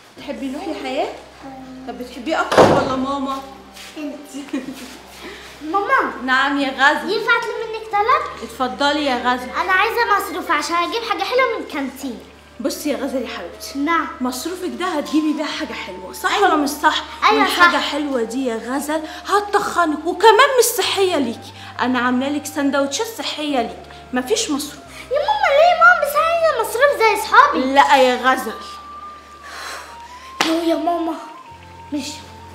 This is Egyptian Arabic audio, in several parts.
تحبي نروح الحياه طب بتحبيه اكتر ولا ماما انت ماما نعم يا غزل ينفع اطلب منك طلب اتفضلي يا غزل انا عايزه مصروف عشان اجيب حاجه حلوه من الكانتين بصي يا غزل يا حبيبتي نعم مصروفك ده هتجيبي بيها حاجة حلوة صح ولا مش صح؟ أيوة والحاجة صح. حلوة دي يا غزل هتطخنك وكمان مش صحية ليكي أنا عاملة لك سندوتشات صحية ليكي مفيش مصروف يا ماما ليه ماما بس عايزه مصروف زي اصحابي لا يا غزل يو يا ماما مش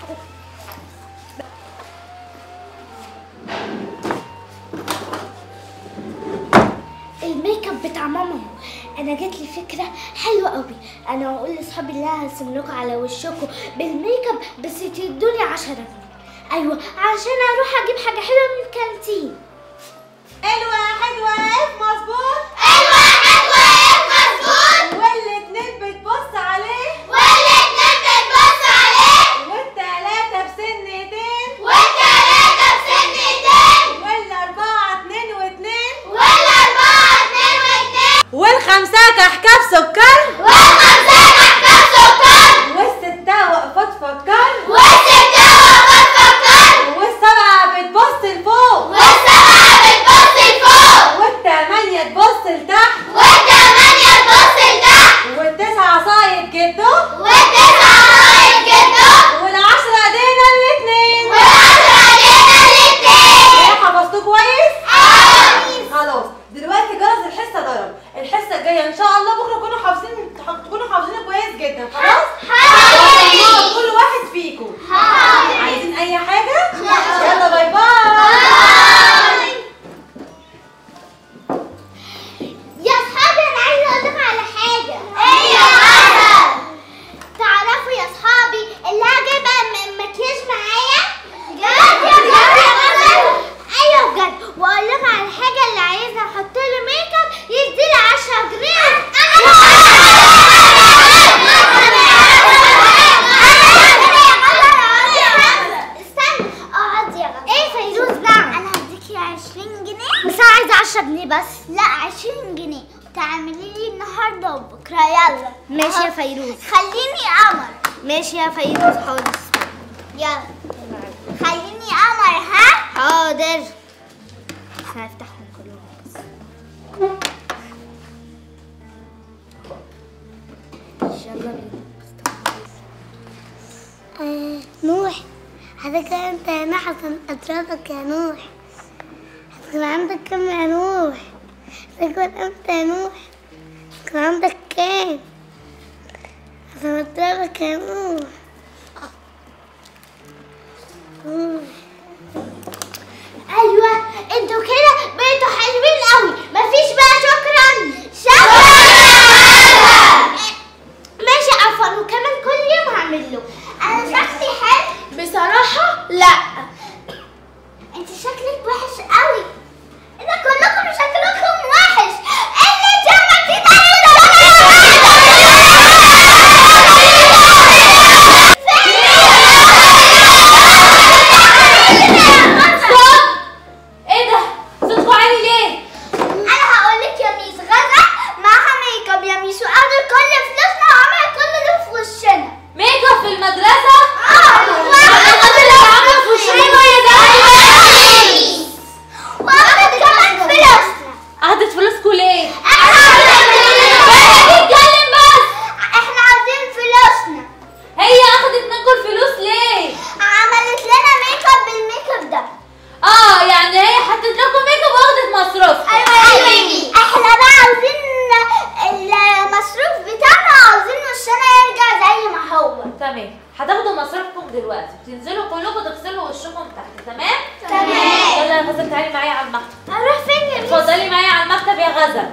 الميك اب بتاع ماما هو. انا جات لي فكره حلوه قوي انا هقول لاصحابي اللي أنا هرسم لكم على وشكم بالميك اب بس تدوني 10 جنيه ايوه عشان اروح اجيب حاجه حلوه من الكانتين الواحد واقف مظبوط ايوه حلوه مظبوط والاتنين بتبص عليه ولا اتنين بتبص عليه والتلاتة بسنتين والتلاته بسنتين والأربعة اتنين واتنين والاربعه اتنين واتنين والخمسة كحكة بسكر والخمسه كحكه سكر والستة واقفة تفكر والسته وقفت فكر والسبعة بتبص لفوق والسبعه بتبص لفوق والتمانية تبص لتحت والثمانيه تبص لتحت والتسعة صايد جده والتسعه رايح جده والعشرة ايدينا الاتنين والعشره ايدينا الاتنين ايه حفظتوه كويس؟ آمين. خلاص دلوقتي جرس الحصة ضرب الحصة الجاية ان شاء الله بكرة تكونوا حافظين تكونوا حافظينه كويس جدا خلاص؟ حاضر. كل واحد فيكم حاضر. عايزين اي حاجة؟ لا. يلا باي باي يا اصحابي انا عايزه اقول لكم على حاجه ايه يا حسن تعرفوا يا اصحابي اللي هجيب م- مكياج معايا بجد يا بجد ايوه بجد واقول لكم على حاجه اللي عايزه احط له ميك اب يدي لي 10 جنيه استنى اقعد يا غدا ايه فيروز نعم انا هديكي 20 جنيه بس انا عايزه 10 جنيه بس لا 20 جنيه تعملي لي النهارده وبكره يلا ماشي يا فيروز خليني قمر ماشي يا فيروز حاضر يلا خليني قمر ها حاضر هفتحهم كلهم بس يلا بينا آه، نوح حضرتك انت هنا عشان اضربك يا نوح هتكون عندك كام يا نوح هتكون امتى يا نوح هتكون عندك كام عشان اضربك يا نوح نوح. ايوه انتوا كده بقيتوا حلوين قوي مفيش بقى شكرا شكرا ماشي عفوا وكمان كل يوم هعمل له انا شكلي حلو بصراحه لا انت شكلك وحش قوي اذا كلكم شكلكم وحش اللي انت عملتيه ايه ده؟ صوتكوا عالي ليه؟ انا هقول لك يا ميس غدا معاها ميك اب يا ميس واخدت كل فلوسنا وعملت كل ده في وشنا ميك اب في المدرسة؟ واخدت كمان فلوسنا أخدت فلوسكوا ليه؟ بتتكلم بس احنا عايزين فلوسنا هي أخدت منكم الفلوس ليه؟ عملت لنا ميك اب بالميك اب ده اه يعني هي حطت لكم ميك اب واخدت مصروف ايوه احنا بقى عاوزين المصروف بتاعنا عاوزين وشنا يرجع زي ما هو تمام هتاخدوا مصروفكم دلوقتي تنزلوا كلكم تغسلوا وشكم تحت تمام؟ تمام. يلا يا غزل تعالي معايا على المكتب اروح فين يا ميس اتفضلي معايا على المكتب يا غزل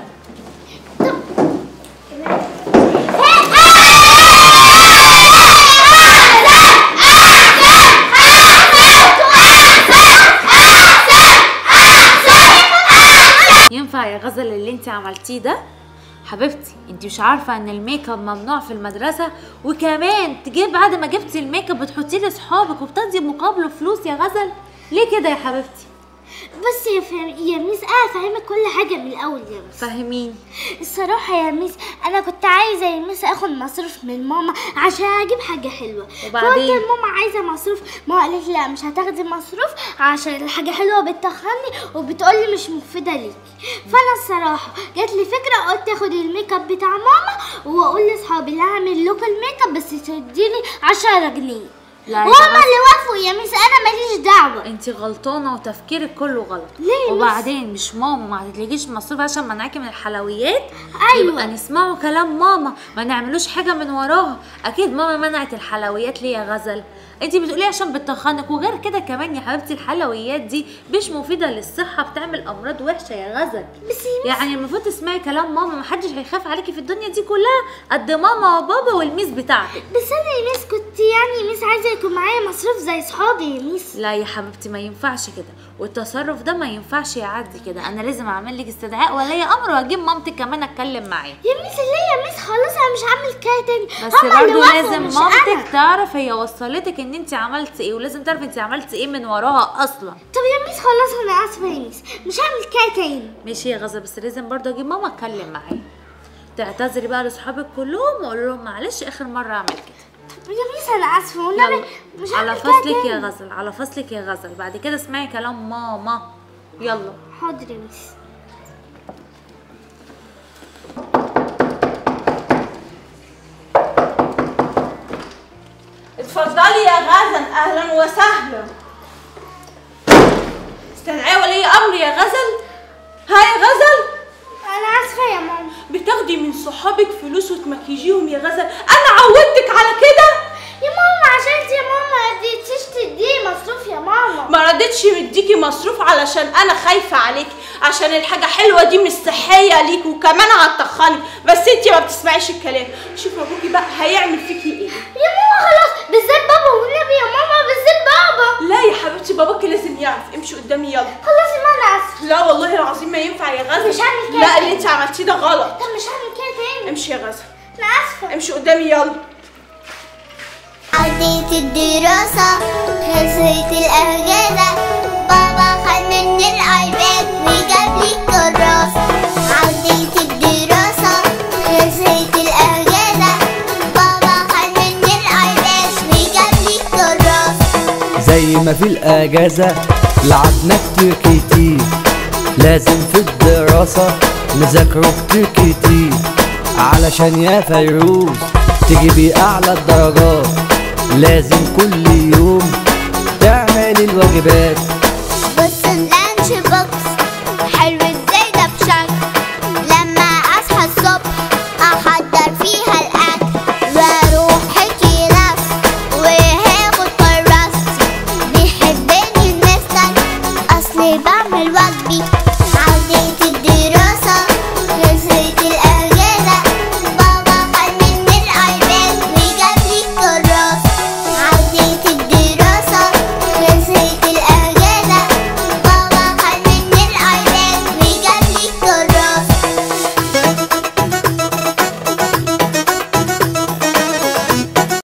ينفع يا غزل اللي انت عملتيه ده حبيبتي انت مش عارفه ان الميك اب ممنوع في المدرسه وكمان تجيب بعد ما جبتي الميك اب بتحطيه لاصحابك وبتدي مقابله فلوس يا غزل ليه كده يا حبيبتي بس يا فهم يا ميس انا فاهمك كل حاجه من الاول يا ميس فاهمين الصراحة يا ميس أنا كنت عايزة يا ميس آخد مصروف من ماما عشان أجيب حاجة حلوة وبعدين؟ فقلت لماما عايزة مصروف ماما قالت لي لا مش هتاخدي مصروف عشان الحاجة حلوة بتخني وبتقولي مش مفيدة ليكي فأنا الصراحة جات لي فكرة قلت آخد الميك اب بتاع ماما وأقول لأصحابي اللي هعمل لكم الميك اب بس تديني عشرة جنيه لا يا وهما بس- اللي وافقوا يا ميس أنا ماليش دعوة انت غلطانه وتفكيرك كله غلط ليه يا مس؟ وبعدين مش ماما ما هتتلجيش مصروف عشان منعاكي من الحلويات أيوة. يبقى نسمعوا كلام ماما ما نعملوش حاجه من وراها اكيد ماما منعت الحلويات ليه يا غزل انت بتقولي عشان بتخنك وغير كده كمان يا حبيبتي الحلويات دي مش مفيده للصحه بتعمل امراض وحشه يا غزل بس يا يعني المفروض تسمعي كلام ماما محدش هيخاف عليكي في الدنيا دي كلها قد ماما وبابا والميس بتاعتك بس أنا يا ميس كنت يعني يا ميس عايزة يكون معايا مصروف زي صحابي يا ميس لا يا حبيبتي ما ينفعش كده والتصرف ده ما ينفعش يعدي كده انا لازم اعمل لك استدعاء ولي امر واجيب مامتك كمان اتكلم معاها يا ميس ليه يا ميس خلاص انا مش هعمل كده تاني بس هما اللي برضه وافقوا لازم مش مامتك أنا. تعرف هي وصلتك ان انت عملتي ايه ولازم تعرف انت عملتي ايه من وراها اصلا طب يا ميس خلاص انا اسفه يا ميس مش هعمل كده تاني ماشي يا غزه بس لازم برضه اجيب ماما اتكلم معاها تعتذري بقى لاصحابك كلهم وقول لهم معلش اخر مره اعمل كده طب يا ميس انا اسفه والنبي يلا مش على هعمل كده فصلك يا تاني غزل على فصلك يا غزل بعد كده اسمعي كلام ماما يلا حاضر يا ميس اتفضلي يا غزل اهلا وسهلا استدعي ولي امر يا غزل ها يا غزل انا اسفه يا ماما بتاخدي من صحابك فلوس وتمكيجيهم يا غزل انا عودتك على كده يا ماما عشان انت يا ماما ما اديتيش تديني مصروف يا ماما ما ردتش مديكي مصروف علشان انا خايفه عليكي عشان الحاجه حلوه دي مش صحيه ليك وكمان هتخني بس انتي ما بتسمعيش الكلام شوف ابوكي بقى هيعمل فيكي ايه يا ماما خلاص بالذات بابا والنبي يا ماما بالذات بابا لا يا حبيبتي باباكي لازم يعرف امشي قدامي يلا خلاص يا ماما انا اسفه لا والله العظيم ما ينفع يا غزل مش هعمل كده لا تاني. اللي انت عملتيه ده غلط طب مش هعمل كده تاني امشي يا غزل انا اسفه امشي قدامي يلا عديت الدراسة خلصت الأجازة بابا خد مني الأيباد وجاب لي كراسة عديت الدراسة خلصت الأجازة بابا خد مني الأيباد وجاب لي كراسة زي ما في الأجازة لعبنا كتير كتير لازم في الدراسة نذاكروا كتير كتير علشان يا فيروز تجيبي أعلى الدرجات لازم كل يوم تعملي الواجبات بص اللانش بوكس حلو ازاي ده بشكل لما اصحى الصبح احضر فيها الاكل واروح الكلاس وهاخد كراستي بيحبني المستر اصلي بعمل واجبي